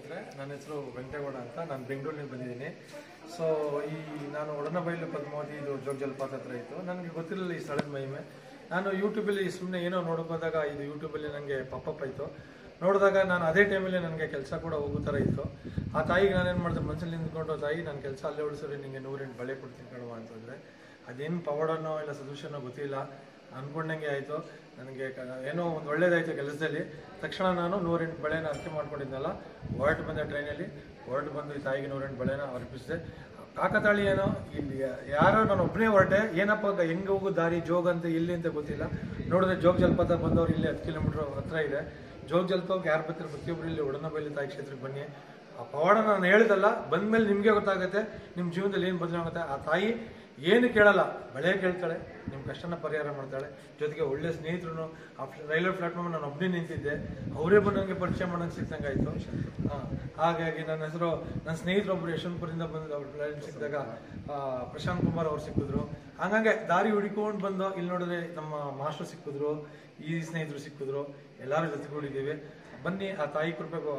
ಸ್ನೇಹಿತರೆ ನನ್ನ ಹೆಸರು ವೆಂಕಟೇಗೌಡ ಅಂತ ನಾನು ಬೆಂಗಳೂರಿನಿಂದ ಬಂದಿದ್ದೀನಿ ಸೊ ಈ ನಾನು ಒಡನಬೈಲು ಪದ್ಮಾವತಿ ಇದು ಜೋಗ ಜಲಪಾತ ಹತ್ರ ಇತ್ತು ನನಗೆ ಗೊತ್ತಿರಲಿಲ್ಲ ಈ ಸ್ಥಳದ ಮಹಿಮೆ ನಾನು ಯೂಟ್ಯೂಬಲ್ಲಿ ಸುಮ್ಮನೆ ಏನೋ ನೋಡ್ಕೋದಾಗ ಇದು ಯೂಟ್ಯೂಬಲ್ಲಿ ನನಗೆ ಪಪ್ಪಪ್ ಆಯಿತು ನೋಡಿದಾಗ ನಾನು ಅದೇ ಟೈಮಲ್ಲಿ ನನಗೆ ಕೆಲಸ ಕೂಡ ಹೋಗೋ ಥರ ಇತ್ತು ಆ ತಾಯಿಗೆ ನಾನೇನು ಮಾಡಿದೆ ಮನಸ್ಸಲ್ಲಿ ನಿಂತ್ಕೊಂಡು ತಾಯಿ ನನ್ನ ಕೆಲಸ ಅಲ್ಲೇ ಉಳಿಸಿದ್ರೆ ನಿಮಗೆ ನೂರೆಂಟು ಬಳೆ ಕೊಡ್ತೀನಿ ಕಣವ ಅಂತಂದರೆ ಅದೇನು ಪವಾಡನೋ ಇಲ್ಲ ಸದೃಶನೋ ಗೊತ್ತಿಲ್ಲ ಅನ್ಕೊಂಡಂಗೆ ಆಯಿತು ನನಗೆ ಕ- ಏನೋ ಒಂದು ಒಳ್ಳೇದಾಯಿತು ಕೆಲಸದಲ್ಲಿ ತಕ್ಷಣ ನಾನು ನೂರೆಂಟು ಬಳೆನ ಅರ್ಕೆ ಮಾಡ್ಕೊಂಡಿದ್ದಲ್ಲ ಹೊರಟು ಬಂದೆ ಟ್ರೈನಲ್ಲಿ ಹೊರಟು ಬಂದು ಈ ತಾಯಿಗೆ ನೂರೆಂಟು ಬಳೆನ ಅರ್ಪಿಸಿದೆ ಕಾಕತಾಳಿ ಏನೋ ಇಲ್ಲಿ ಯಾರೋ ನಾನು ಒಬ್ಬನೇ ಹೊರಟೆ ಏನಪ್ಪ ಗ- ಹೆಂಗೆ ಹೋಗೋ ದಾರಿ ಜೋಗ್ ಅಂತ ಎಲ್ಲಿ ಅಂತ ಗೊತ್ತಿಲ್ಲ ನೋಡಿದ್ರೆ ಜೋಗ ಜಲಪಾತ ಬಂದವ್ರು ಇಲ್ಲಿ ಹತ್ತು ಕಿಲೋಮೀಟರ್ ಹತ್ರ ಇದೆ ಜೋಗ ಜಲಪಾತಕ್ಕೆ ಯಾರು ಬರ್ತಾರೆ ಪ್ರತಿಯೊಬ್ಬರು ಇಲ್ಲಿ ಒಡನಬೈಲಿ ತಾಯಿ ಕ್ಷೇತ್ರಕ್ಕೆ ಬನ್ನಿ ಆ ಪವಾಡ ನಾನು ಹೇಳಿದಲ್ಲ ಬಂದ್ಮೇಲೆ ನಿಮಗೆ ಗೊತ್ತಾಗುತ್ತೆ ನಿಮ್ಮ ಜೀವನದಲ್ಲಿ ಏನು ಬದಲಾವಣೆ ಆಗುತ್ತೆ ಆ ತಾಯಿ ಏನು ಕೇಳಲ್ಲ ಬಳೆ ಕೇಳ್ತಾಳೆ ನಿಮ್ಮ ಕಷ್ಟನ ಪರಿಹಾರ ಮಾಡ್ತಾಳೆ ಜೊತೆಗೆ ಒಳ್ಳೆ ಸ್ನೇಹಿತರು ಆ ಫ್ಲ- ರೈಲ್ವೆ ಪ್ಲಾಟ್ಫಾರ್ಮ್ ನಾನು ಒಬ್ಬನೇ ನಿಂತಿದ್ದೆ ಅವರೇ ಬಂದು ನನಗೆ ಪರಿಚಯ ಮಾಡೋಂಗೆ ಸಿಕ್ತಂಗೆ ಆಯಿತು ಹಾಗಾಗಿ ನನ್ನ ಹೆಸರು ನನ್ನ ಸ್ನೇಹಿತರೊಬ್ಬರು ಯಶವಂತಪುರದಿಂದ ಬಂದ ಅವ್ರ ಫ್ಲೈಟ್ ಸಿಕ್ಕಿದಾಗ ಆ, ಪ್ರಶಾಂತ್ ಕುಮಾರ್ ಅವ್ರು ಸಿಕ್ಕಿದ್ರು ಹಂಗಂಗೆ ದಾರಿ ಹುಡುಕೊಂಡು ಬಂದು ಇಲ್ಲಿ ನೋಡಿದ್ರೆ ನಮ್ಮ ಮಾಸ್ಟರ್ ಸಿಕ್ಕಿದ್ರು ಈ ಸ್ನೇಹಿತರು ಸಿಕ್ಕಿದ್ರು ಎಲ್ಲರೂ ಜೊತೆಗೂಡಿದ್ದೀವಿ ಬನ್ನಿ ಆ ತಾಯಿ ಕೃಪೆಗೂ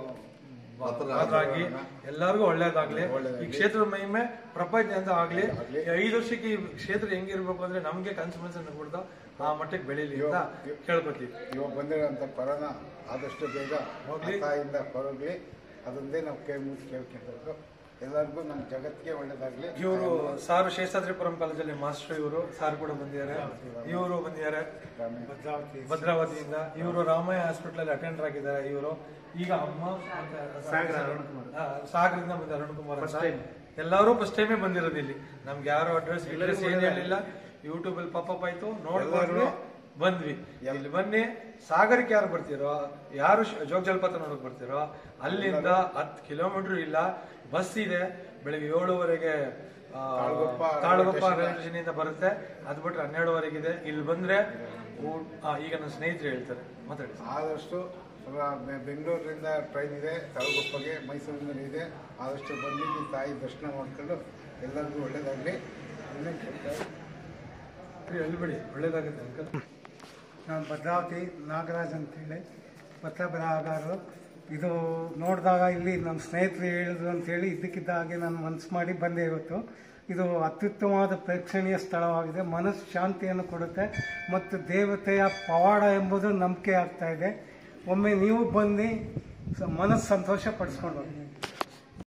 ಆಗಿ ಎಲ್ಲರಿಗೂ ಒಳ್ಳೇದಾಗ್ಲಿ ಈ ಕ್ಷೇತ್ರದ ಮಹಿಮೆ ಪ್ರಪಂಚ ಆಗ್ಲಿ ಈ ಐದು ವರ್ಷಕ್ಕೆ ಈ ಕ್ಷೇತ್ರ ಹೆಂಗಿರ್ಬೇಕು ಅಂದ್ರೆ ನಮ್ಗೆ ಕನ್ಸು ಮನಸ್ಸನ್ನು ಕೊಡ್ತಾ ಆ ಮಟ್ಟಕ್ಕೆ ಬೆಳೀಲಿ ಅಂತ ಕೇಳ್ಕೊತೀವಿ ಇವಾಗ ಬಂದಿರೋಂಥ ಕೊರೋನಾ ಆದಷ್ಟು ಬೇಗ ಹೋಗ್ಲಿ. ತಾಯಿಂದ ಹೊರಗ್ಲಿ ಅದೊಂದೇ ನಾವು ಕೈ ಮುಗಿದು ಕೇಳ್ಕೊಬೇಕು ಎಲ್ಲರಿಗೂ ನಮ್ಮ ಜಗತ್ತಿಗೆ ಒಳ್ಳೇದಾಗ್ಲಿ ಇವರು ಸಾರು ಶೇಷಾದ್ರಿಪುರಂ ಕಾಲೇಜಲ್ಲಿ ಮಾಸ್ಟರ್ ಇವರು ಸಾರ್ ಕೂಡ ಬಂದಿದ್ದಾರೆ ಇವರು ಬಂದಿದ್ದಾರೆ ಭದ್ರಾವತಿ ಭದ್ರಾವತಿಯಿಂದ ಇವರು ರಾಮಯ್ಯ ಹಾಸ್ಪಿಟಲ್ ಅಲ್ಲಿ ಅಟೆಂಡರ್ ಆಗಿದ್ದಾರೆ ಇವರು ಈಗ ಅಮ್ಮ ಮತ್ತೆ ಆ, ಸಾಗರದಿಂದ ಬಂದ ಅರುಣ್ ಕುಮಾರ್ ಅಂತ ಎಲ್ಲರೂ ಫಸ್ಟ್ ಟೈಮೇ ಬಂದಿರೋದು ಇಲ್ಲಿ ನಮ್ಗೆ ಯಾರು ಅಡ್ರೆಸ್ ಅಡ್ರೆಸ್ ಏನು ಹೇಳಿಲ್ಲ ಯೂಟ್ಯೂಬ್ ಅಲ್ಲಿ ಪಾಪಪ್ ಆಯ್ತು ನೋಡ್ಕೊಂಡು ಬಂದ್ವಿ ಇಲ್ಲಿ ಬನ್ನಿ ಸಾಗರಕ್ಕೆ ಯಾರು ಬರ್ತೀರೋ ಯಾರು ಶ- ಜೋಗ ಜಲಪಾತ ನೋಡಕ್ ಬರ್ತೀರೋ ಅಲ್ಲಿಂದ ಹತ್ತು ಕಿಲೋಮೀಟರ್ ಇಲ್ಲ ಬಸ್ ಇದೆ ಬೆಳಿಗ್ಗೆ ಏಳುವರೆಗೆ ಆ, ತಾಳಗುಪ್ಪ ತಾಳಗುಪ್ಪ ರೈಲ್ವೆ ಸ್ಟೇಷನ್ ಇಂದ ಬರುತ್ತೆ ಅದ್ ಬಿಟ್ರೆ ಹನ್ನೆರಡುವರೆಗಿದೆ ಇಲ್ಲಿ ಬಂದ್ರೆ ಊ- ಆ, ಈಗ ನನ್ನ ಸ್ನೇಹಿತರು ಹೇಳ್ತಾರೆ ಮಾತಾಡಿ ಆದಷ್ಟು ರ- ಬೆ- ಬೆಂಗಳೂರಿನಿಂದ ಟ್ರೈನ್ ಇದೆ ತಳಗುಪ್ಪಗೆ ಮೈಸೂರಿನಲ್ಲಿ ಇದೆ ಆದಷ್ಟು ಬಂದು ಇಲ್ಲಿ ತಾಯಿ ದರ್ಶನ ಮಾಡ್ಕೊಂಡು ಎಲ್ಲರಿಗೂ ಒಳ್ಳೇದಾಗಲಿ ಇನ್ನೇನು ಕೇಳ್ತಾರೆ ಹೇಳ್ಬಿಡಿ ಒಳ್ಳೇದಾಗುತ್ತೆ ಅಂಕಲ್ ನಾನು ಭದ್ರಾವತಿ ನಾಗರಾಜ್ ಅಂತೇಳಿ ಪತ್ರ ಬರಹಗಾರರು ಇದು ನೋಡಿದಾಗ ಇಲ್ಲಿ ನಮ್ಮ ಸ್ನೇಹಿತರು ಹೇಳಿದ್ರು ಅಂತೇಳಿ ಇದ್ದಕ್ಕಿದ್ದ ಹಾಗೆ ನಾನು ಮನಸ್ಸು ಮಾಡಿ ಬಂದೆ ಇವತ್ತು ಇದು ಅತ್ಯುತ್ತಮವಾದ ಪ್ರೇಕ್ಷಣೀಯ ಸ್ಥಳವಾಗಿದೆ ಮನಸ್ಸು ಶಾಂತಿಯನ್ನು ಕೊಡುತ್ತೆ ಮತ್ತು ದೇವತೆಯ ಪವಾಡ ಎಂಬುದು ನಂಬಿಕೆ ಆಗ್ತಾ ಇದೆ ಒಮ್ಮೆ ನೀವು ಬಂದು ಸ- ಮನಸ್ಸು ಸಂತೋಷ ಪಡಿಸ್ಕೊಂಡು ಹೋಗಿ